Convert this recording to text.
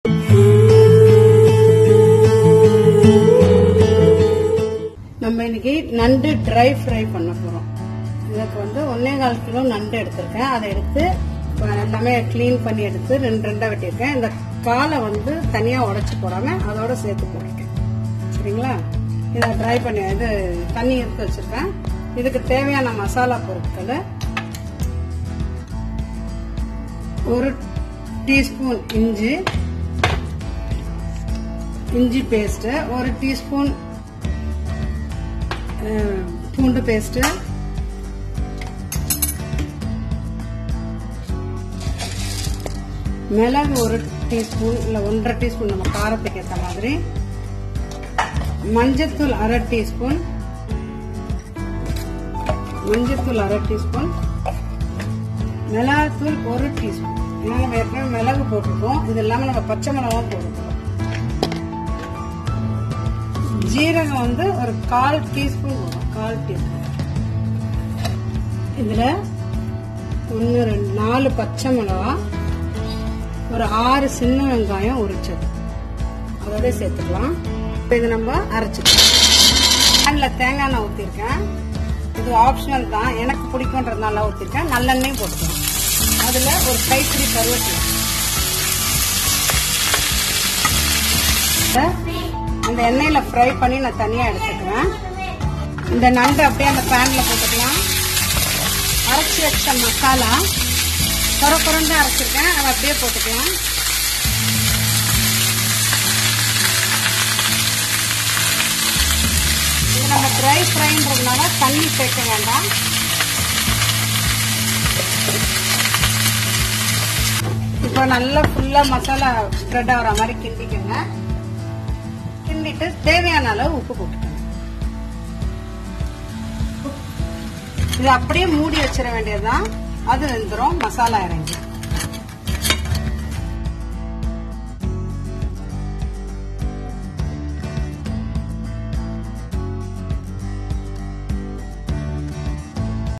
நம்ம இன்னைக்கு நண்டு ட்ரை ஃப்ரை பண்ண போறோம் இதுக்கு வந்து ஒன்னே கால் கிலோ நண்டு எடுத்திருக்கேன் அதை எடுத்து இப்ப எல்லாமே க்ளீன் பண்ணி எடுத்து ரெண்டு ரெண்டா வெட்டியிருக்கேன் இந்த காலை வந்து தனியா உடைச்சு போடாம அதோட சேர்த்து போட்டிருக்கேன் சரிங்களா இதை ட்ரை பண்ணி இது தண்ணி எடுத்து வச்சிருக்கேன் இதுக்கு தேவையான மசாலா பொருட்களை ஒரு டீஸ்பூன் இஞ்சி இஞ்சி பேஸ்ட் ஒரு டீஸ்பூன் அஹ், பூண்டு பேஸ்ட் மிளகு ஒரு டீஸ்பூன் இல்ல ஒன்றரை டீஸ்பூன் நம்ம காரத்துக்கு ஏற்ற மாதிரி மஞ்சத்தூள் அரை டீஸ்பூன் மஞ்சத்தூள் அரை டீஸ்பூன் மிளகாத்தூள் ஒரு டீஸ்பூன் ஏன்னா நம்ம ஏற்கனவே மிளகு போட்டிருக்கோம் இது இல்லாம நம்ம பச்சை மிளகாவும் போட்டிருக்கோம் ஜீரகம் வந்து ஒரு கால் டீஸ்பூன் போடும் கால் டீஸ்பூன் இதுல ஒன்று ரெண்டு நாலு பச்சை மிளகா ஒரு ஆறு சின்ன வெங்காயம் உரிச்சது அதோட சேர்த்துக்கலாம் இப்போ இது நம்ம அரைச்சிக்கலாம் பேனில் தேங்காய் எண்ணெய் ஊற்றிருக்கேன் இது ஆப்ஷனல் தான் எனக்கு பிடிக்குன்றதுனால ஊற்றிருக்கேன் நல்லெண்ணெயும் போட்டுக்கலாம் அதில் ஒரு கைப்பிடி கருவேப்பிலை அந்த எண்ணெயில ஃப்ரை பண்ணி நான் தனியா எடுத்துக்கிறேன் இந்த நண்டு அப்படியே அந்த பேன்ல போட்டுக்கலாம் அரைச்சி வச்ச மசாலா குறை குறைந்து அரைச்சிருக்கேன் அதை அப்படியே போட்டுக்கலாம் இது நம்ம ட்ரை ஃப்ரைன்றதுனால தண்ணி சேர்க்க வேண்டாம் இப்போ நல்லா ஃபுல்லா மசாலா ஸ்ப்ரெட் ஆகிற மாதிரி கிண்டிக்கோங்க கிண்டிட்டு தேவையான அளவு உப்பு போட்டுக்கோங்க இது அப்படியே மூடி வச்சிட வேண்டியதுதான் அது வெந்துடும் மசாலா இறங்கி